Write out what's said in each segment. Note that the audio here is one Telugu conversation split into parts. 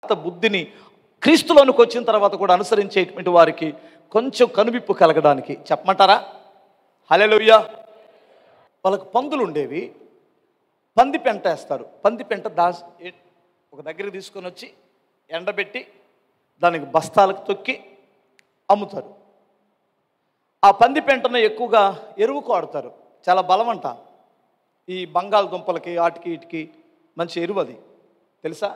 బుద్ధిని క్రీస్తులోనికి వచ్చిన తర్వాత కూడా అనుసరించేటువంటి వారికి కొంచెం కనువిప్పు కలగడానికి చెప్పమంటారా హలెలుయ్యా వాళ్ళకు పందులు ఉండేవి పంది పెంట వేస్తారు పంది పెంట దాస్ ఏ- ఒక దగ్గర తీసుకొని వచ్చి ఎండబెట్టి దానికి బస్తాలకు తొక్కి అమ్ముతారు ఆ పంది పెంటను ఎక్కువగా ఎరువుకు వాడతారు చాలా బలమంట ఈ బంగాళదుంపలకి వాటికి వీటికి మంచి ఎరువు అది తెలుసా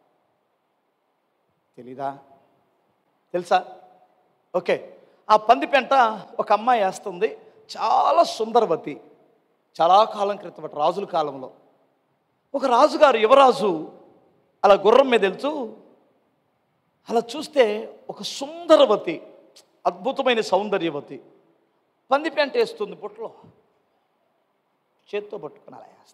తెలీదా తెలుసా ఓకే ఆ పంది పెంట ఒక అమ్మాయి వేస్తుంది చాలా సుందరవతి చాలా కాలం క్రితం రాజుల కాలంలో ఒక రాజుగారు యువరాజు అలా గుర్రం మీద వెళ్తూ అలా చూస్తే ఒక సుందరవతి అద్భుతమైన సౌందర్యవతి పంది పెంట వేస్తుంది బుట్టలో చేత్తో పట్టుకుని అలా వేస్తుంది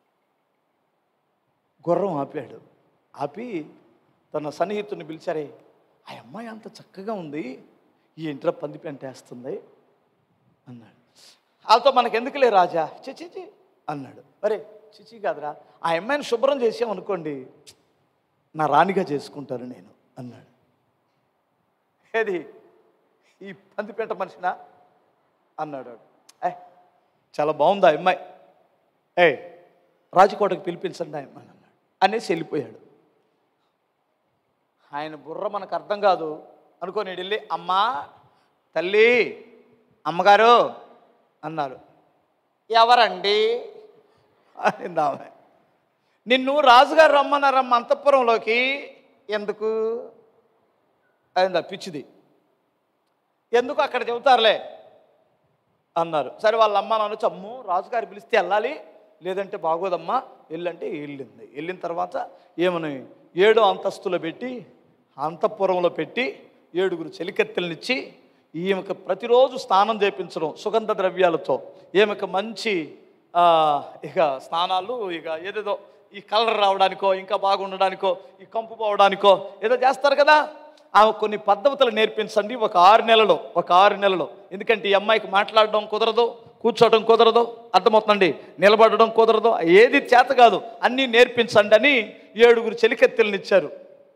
గుర్రం ఆపాడు ఆపి తన సన్నిహితుని పిలిచారే ఆ అమ్మాయి అంత చక్కగా ఉంది ఈ ఇంట్లో పంది పెంట వేస్తుంది అన్నాడు వాళ్ళతో మనకు ఎందుకులే రాజా చిచి అన్నాడు అరే చిచి కాదురా ఆ అమ్మాయిని శుభ్రం చేసామనుకోండి నా రాణిగా చేసుకుంటాను నేను అన్నాడు ఏది ఈ పందిపేట మనిషినా అన్నాడు వాడు. ఏ చాలా బాగుంది ఆ అమ్మాయి ఏ రాజకోటకు పిలిపించండి ఆ అమ్మాయిని అన్నాడు అనేసి వెళ్ళిపోయాడు ఆయన బుర్ర మనకు అర్థం కాదు అనుకోని ఈడు వెళ్ళి అమ్మా తల్లి అమ్మగారు అన్నారు ఎవరండి అనింది ఆమె నిన్ను రాజుగారు రమ్మన్నారమ్మ అంతఃపురంలోకి ఎందుకు అయిందా పిచ్చిది ఎందుకు అక్కడ చెబుతారులే అన్నారు సరే వాళ్ళ అమ్మ నాన్న వచ్చి అమ్మో రాజుగారు పిలిస్తే వెళ్ళాలి లేదంటే బాగోదమ్మా వెళ్ళంటే వెళ్ళింది వెళ్ళిన తర్వాత ఏమని ఏడో అంతస్తులో పెట్టి అంతఃపురంలో పెట్టి ఏడుగురు చెలికెత్తెలనిచ్చి ఈమెకు ప్రతిరోజు స్నానం చేపించడం సుగంధ ద్రవ్యాలతో ఈమెకు మంచి ఆ, ఇక స్నానాలు ఇక ఏదేదో ఈ కలర్ రావడానికో ఇంకా బాగుండడానికో ఈ కంపు పోవడానికో ఏదో చేస్తారు కదా ఆమె కొన్ని పద్ధతులు నేర్పించండి ఒక ఆరు నెలలో ఒక ఆరు నెలలో ఎందుకంటే ఈ అమ్మాయికి మాట్లాడడం కుదరదు కూర్చోవడం కుదరదు అర్థమవుతుందండి నిలబడడం కుదరదు ఏది చేత కాదు అన్నీ నేర్పించండి అని ఏడుగురు చెలికెత్తెలను ఇచ్చారు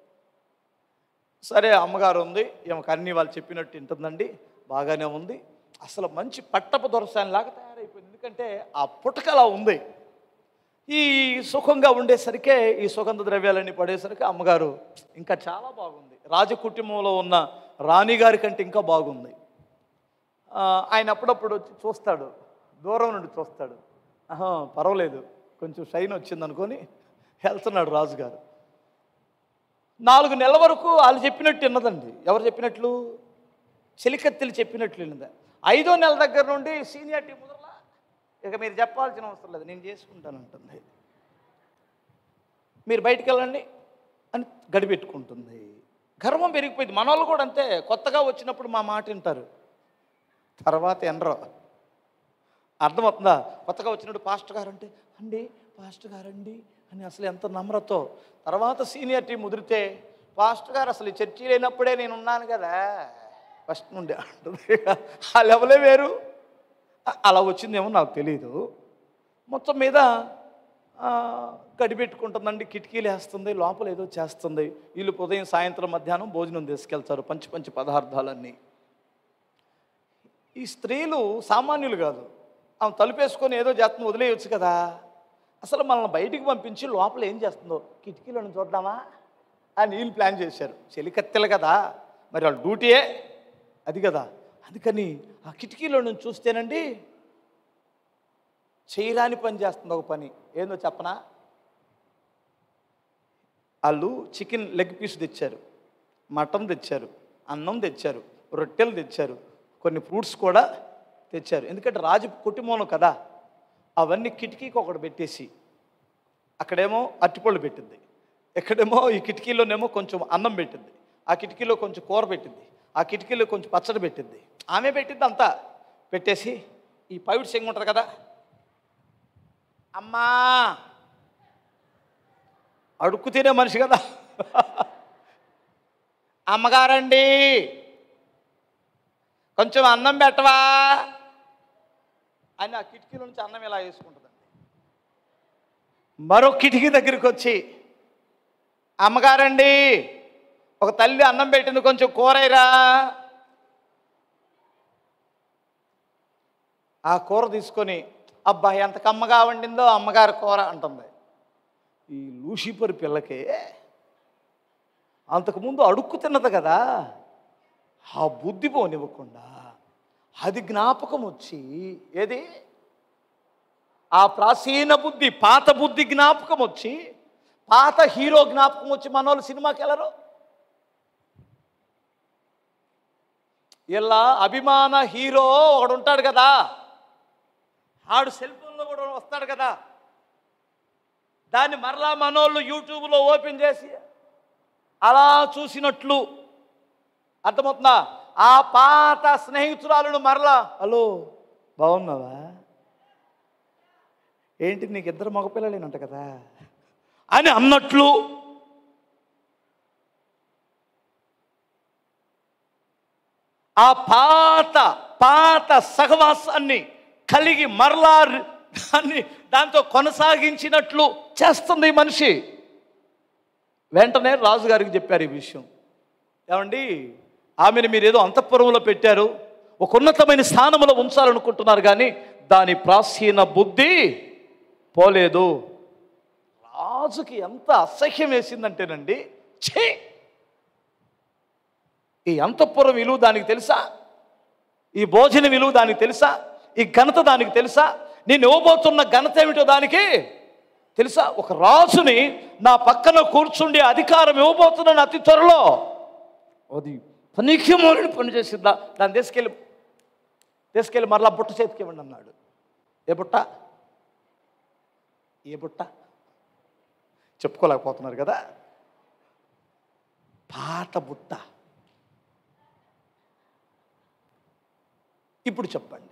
సరే అమ్మగారు ఉంది ఈమెకు అన్నీ వాళ్ళు చెప్పినట్టు ఉంటుందండి బాగానే ఉంది అసలు మంచి పట్టపు దొరసానిలాగా తయారైపోయింది ఎందుకంటే ఆ పుటకలా ఉంది ఈ సుఖంగా ఉండేసరికే ఈ సుగంధ ద్రవ్యాలన్నీ పడేసరికి అమ్మగారు ఇంకా చాలా బాగుంది రాజకుటుంబంలో ఉన్న రాణిగారి కంటే ఇంకా బాగుంది ఆ, ఆయన అప్పుడప్పుడు వచ్చి చూస్తాడు దూరం నుండి చూస్తాడు ఆహా పర్వాలేదు కొంచెం షైన్ వచ్చింది అనుకొని వెళ్తున్నాడు రాజుగారు నాలుగు నెలల వరకు వాళ్ళు చెప్పినట్టు విన్నదండి ఎవరు చెప్పినట్లు చెలికత్తెలు చెప్పినట్లు విన్నదా ఐదో నెల దగ్గర నుండి సీనియారిటీ ముదరలా ఇక మీరు చెప్పాల్సిన అవసరం లేదు నేను చేసుకుంటానంటుంది మీరు బయటికి వెళ్ళండి అని గడిపెట్టుకుంటుంది గర్వం పెరిగిపోయింది మన వాళ్ళు కూడా అంతే కొత్తగా వచ్చినప్పుడు మా మాట వింటారు తర్వాత ఎనరో అర్థమవుతుందా కొత్తగా వచ్చినప్పుడు పాస్టర్ గారు అంటే అండి పాస్టర్ గారు అండి అని అసలు ఎంత నమ్రతో తర్వాత సీనియారిటీ ముదిరితే పాస్టర్ గారు అసలు ఈ చర్చి లేనప్పుడే నేను ఉన్నాను కదా ఫస్ట్ నుండి అంటుంది ఆ లెవలే వేరు అ- అలా వచ్చిందేమో నాకు తెలియదు మొత్తం మీద ఆ, గడిపెట్టుకుంటుందండి కిటికీలు వేస్తుంది లోపల ఏదో చేస్తుంది వీళ్ళు ఉదయం సాయంత్రం మధ్యాహ్నం భోజనం తీసుకెళ్తారు పంచి పంచి పదార్థాలన్నీ ఈ స్త్రీలు సామాన్యులు కాదు ఆమె తలుపేసుకొని ఏదో చేస్తుంది వదిలేయచ్చు కదా అసలు మనల్ని బయటికి పంపించి లోపల ఏం చేస్తుందో కిటికీలను చూద్దామా అని వీళ్ళు ప్లాన్ చేశారు చెలికత్తెలు కదా మరి వాళ్ళ డ్యూటీయే అది కదా అందుకని ఆ కిటికీలో నుంచి చూస్తేనండి చేయరాని పని చేస్తుంది ఒక పని ఏందో చెప్పనా వాళ్ళు చికెన్ లెగ్ పీస్ తెచ్చారు మటన్ తెచ్చారు అన్నం తెచ్చారు రొట్టెలు తెచ్చారు కొన్ని ఫ్రూట్స్ కూడా తెచ్చారు ఎందుకంటే రాజు కుటుంబం కదా అవన్నీ కిటికీకి ఒకటి పెట్టేసి అక్కడేమో అరటిపళ్ళు పెట్టింది ఎక్కడేమో ఈ కిటికీలోనేమో కొంచెం అన్నం పెట్టింది ఆ కిటికీలో కొంచెం కూర పెట్టింది ఆ కిటికీలో కొంచెం పచ్చడి పెట్టింది ఆమె పెట్టింది అంతా పెట్టేసి ఈ పైవిడ్ సెంగ్ ఉంటుంది కదా అమ్మా అడుక్కు తినే మనిషి కదా అమ్మగారండి కొంచెం అన్నం పెట్టవా అని ఆ కిటికీల నుంచి అన్నం ఇలా వేసుకుంటుందండి మరో కిటికీ దగ్గరికి వచ్చి అమ్మగారండి ఒక తల్లి అన్నం పెట్టింది కొంచెం కూరైరా ఆ కూర తీసుకొని అబ్బా ఎంత కమ్మగా వండిందో అమ్మగారి కూర అంటుంది ఈ లూసిపరి పిల్లకి అంతకుముందు అడుక్కు తిన్నది కదా ఆ బుద్ధి పోనివ్వకుండా అది జ్ఞాపకం వచ్చి ఏది ఆ ప్రాచీన బుద్ధి పాత బుద్ధి జ్ఞాపకం వచ్చి పాత హీరో జ్ఞాపకం వచ్చి మనోళ్ళు సినిమాకి వెళ్ళరు ఇలా అభిమాన హీరో ఒకడు ఉంటాడు కదా ఆడు సెల్ ఫోన్లో కూడా వస్తాడు కదా దాన్ని మరలా మనోళ్ళు యూట్యూబ్లో ఓపెన్ చేసి అలా చూసినట్లు అర్థమవుతుందా ఆ పాత స్నేహితురాలను మరలా హలో బాగున్నావా ఏంటి నీకు ఇద్దరు మగపిల్లలేనంట కదా అని అన్నట్లు ఆ పాత పాత సహవాసాన్ని కలిగి మరలా దాన్ని దాంతో కొనసాగించినట్లు చేస్తుంది ఈ మనిషి వెంటనే రాజుగారికి చెప్పారు ఈ విషయం ఏమండి ఆమెను మీరు ఏదో అంతఃపురంలో పెట్టారు ఒక ఉన్నతమైన స్థానంలో ఉంచాలనుకుంటున్నారు కానీ దాని ప్రాచీన బుద్ధి పోలేదు రాజుకి ఎంత అసహ్యం వేసిందంటేనండి ఛీ ఈ అంతఃపురం విలువ దానికి తెలుసా ఈ భోజన విలువ దానికి తెలుసా ఈ ఘనత దానికి తెలుసా నేను ఇవ్వబోతున్న ఘనత ఏమిటో దానికి తెలుసా ఒక రాజుని నా పక్కన కూర్చుండి అధికారం ఇవ్వబోతున్నాను అతి త్వరలో అది పనికి మూలని పని చేసిందా దాన్ని తీసుకెళ్ళి తీసుకెళ్ళి మరలా బుట్ట చేతికి ఇవ్వండి అన్నాడు ఏ బుట్ట ఏ బుట్ట చెప్పుకోలేకపోతున్నారు కదా పాత బుట్ట ఇప్పుడు చెప్పండి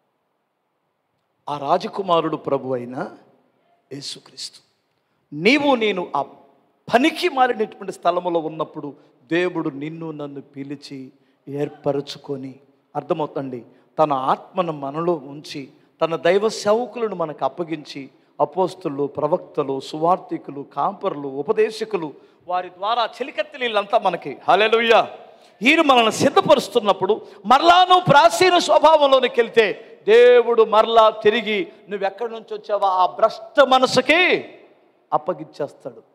ఆ రాజకుమారుడు ప్రభు అయిన యేసుక్రీస్తు నీవు నేను ఆ పనికి మారినటువంటి స్థలములో ఉన్నప్పుడు దేవుడు నిన్ను నన్ను పిలిచి ఏర్పరచుకొని అర్థమవుతండి తన ఆత్మను మనలో ఉంచి తన దైవ సేవకులను మనకు అప్పగించి అపోస్తులు ప్రవక్తలు సువార్థికులు కాంపరులు ఉపదేశకులు వారి ద్వారా చెలికత్తి నీళ్ళంతా మనకి హలెలుయ్య ఈయన మనల్ని సిద్ధపరుస్తున్నప్పుడు మరలా నువ్వు ప్రాచీన స్వభావంలోనికి వెళ్తే దేవుడు మరలా తిరిగి నువ్వు ఎక్కడి నుంచి వచ్చావో ఆ భ్రష్ట మనసుకి అప్పగిచ్చేస్తాడు